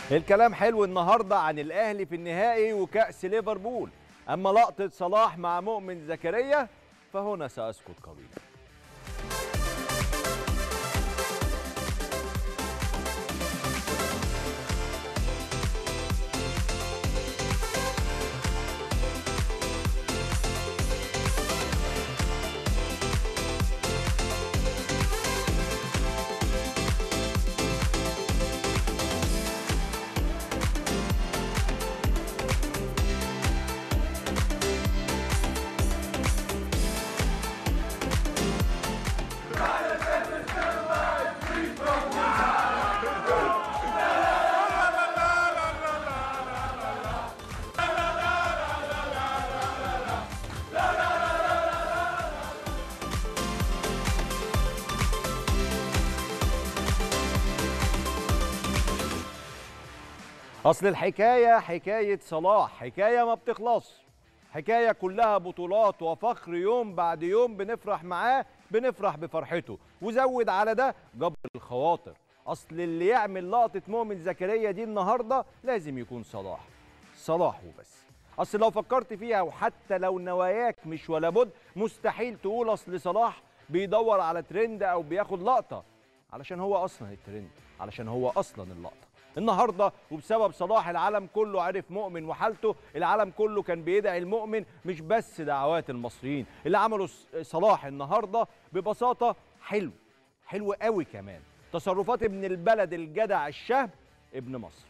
الكلام حلو النهارده عن الاهلي في النهائي وكأس ليفربول اما لقطة صلاح مع مؤمن زكريا فهنا سأسكت قليلا اصل الحكايه حكايه صلاح حكايه ما بتخلص حكايه كلها بطولات وفخر يوم بعد يوم بنفرح معاه بنفرح بفرحته وزود على ده جبر الخواطر اصل اللي يعمل لقطه مؤمن زكريا دي النهارده لازم يكون صلاح صلاح وبس اصل لو فكرت فيها وحتى لو نواياك مش ولا بد مستحيل تقول اصل صلاح بيدور على ترند او بياخد لقطه علشان هو اصلا الترند علشان هو اصلا اللقطه النهارده وبسبب صلاح العالم كله عرف مؤمن وحالته العالم كله كان بيدعي المؤمن مش بس دعوات المصريين اللي عمله صلاح النهارده ببساطه حلو حلو قوي كمان تصرفات ابن البلد الجدع الشهم ابن مصر